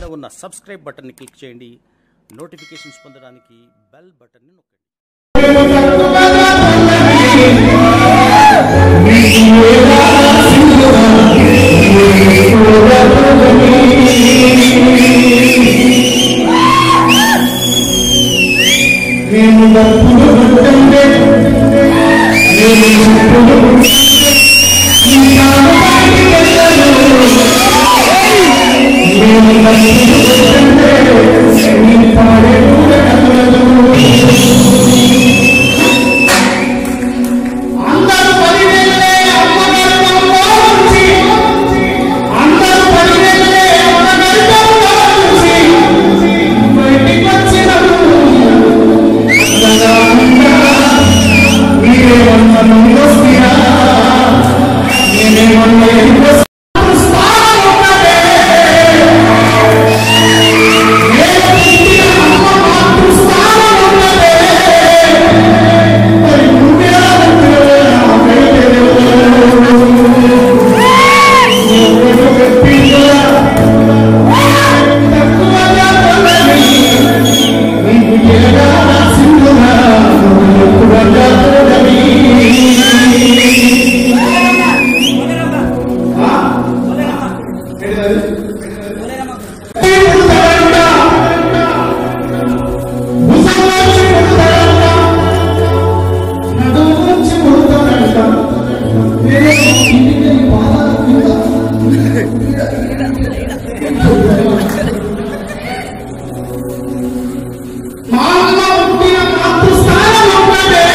మీద ఉన్న సబ్స్క్రైబ్ బటన్ని క్లిక్ చేయండి నోటిఫికేషన్స్ పొందడానికి బెల్ బటన్ని నొక్కండి నేను తప్పులు పుట్టండే నేను తప్పులు పుట్టండే నీ కాలపాటి వెళ్ళను నేను తప్పులు పుట్టండే నీ పాడే కూడా కదలదు అందరూ పదివేలే అమ్మగారు పంపాల్సి అందరూ పదివేలే అమ్మగారు పంపాల్సి బయటికి వచ్చినప్పుడు మా అమ్మ పుట్టిన మాతృస్థానం ఒక్కటే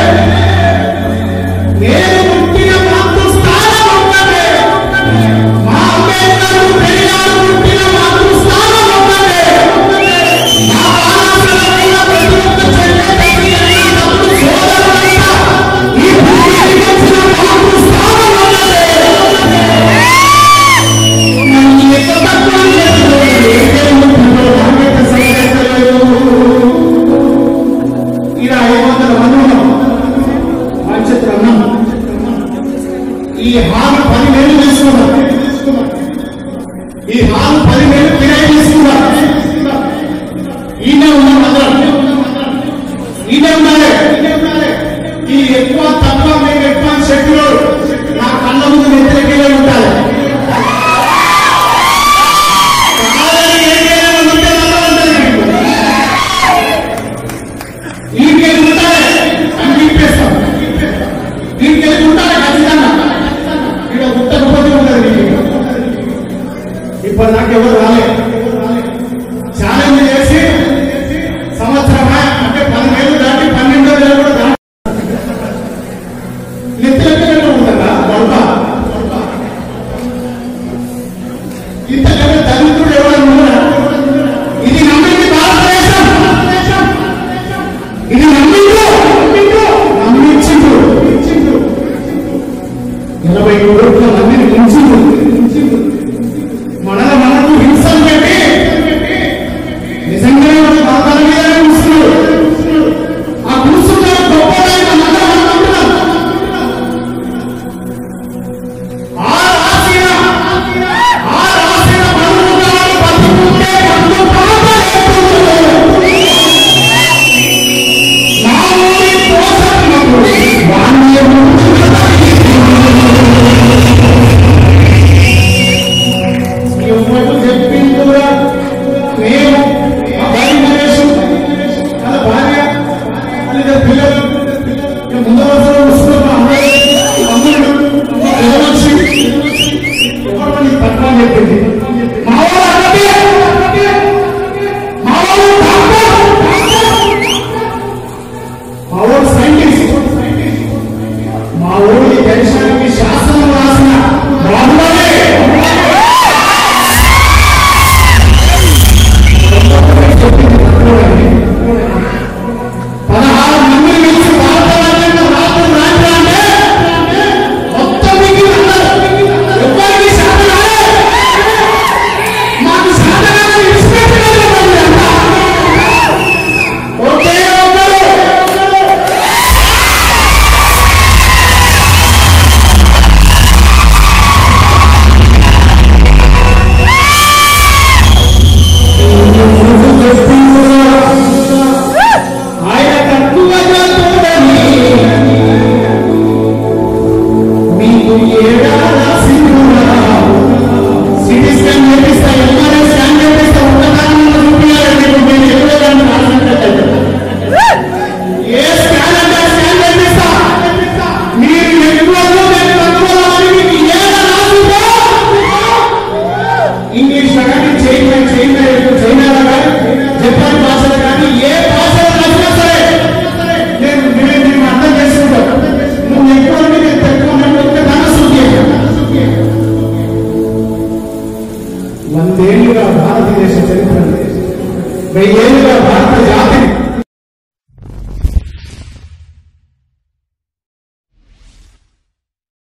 నేను పుట్టిన మాతృస్థానం ఒక్కటే మా అంబేద్కర్ పెరిగారు పుట్టిన మాతృస్థానం ఒక్కటే మా బాలసులైన ప్రతి ఒక్క చెల్లె తల్లి అయినా తమ్ముడు సోదరులైనా ఈ భూమికి వచ్చిన మాతృస్థానం ఒక్కటే నన్ను ఎంత తక్కువ లేదు ఏదేమో నాకైతే సంగతి లేదు ఇలా ఐదు వందల మంది ఉన్నాం మంచిగా అన్నాం ఈ హాల్ పదివేలు తీసుకున్నాం ఈ హాల్ పదివేలు కిరాయి తీసుకున్నాం ఈయన ఉన్నాం అందరం ఈయన ఉన్నారే ఈ ఎక్కువ తక్కువ మేము ఎక్కువ శక్తులు నా కళ్ళ ముందు వ్యతిరేకంగా ఉంటారు కాదని ఏదైనా ఉంటే అలా ఉంటుంది దీనికెళ్ళి ఉంటారే అని చెప్పేస్తాం దీనికెళ్ళి ఉంటారే ఖచ్చితంగా ఇక్కడ ఉత్తకపోతే ఉంటుంది దీనికి ఇప్పుడు నాకు ఎవరు రాలేదు ఛాలెంజ్ చేసి సంవత్సరమా అంటే పదివేలు దాటి పన్నెండు వేలు కూడా దాటి నెత్తిలెక్క ఉంటుందా గొడవ ఇంతకంటే దళితుడు ఎవరు ఉన్నారా ఇది నమ్మింది భారతదేశం ఇది నమ్మిండు నమ్మించిండు ఇరవై కోట్ల మందిని ఉంచిండు మనల మనకు హింసలు పెట్టి నిజంగానే మన బాధల మీద కూర్చున్నాడు ఆ కూర్చున్న గొప్పదైన మనం అనుకుంటున్నాం ఆ రాసిన ఆ రాసిన మనుగాడు బతుకుంటే మందు పాపలేదు నా ఊరి పోషకులకు వాణ్ణి ఏడాది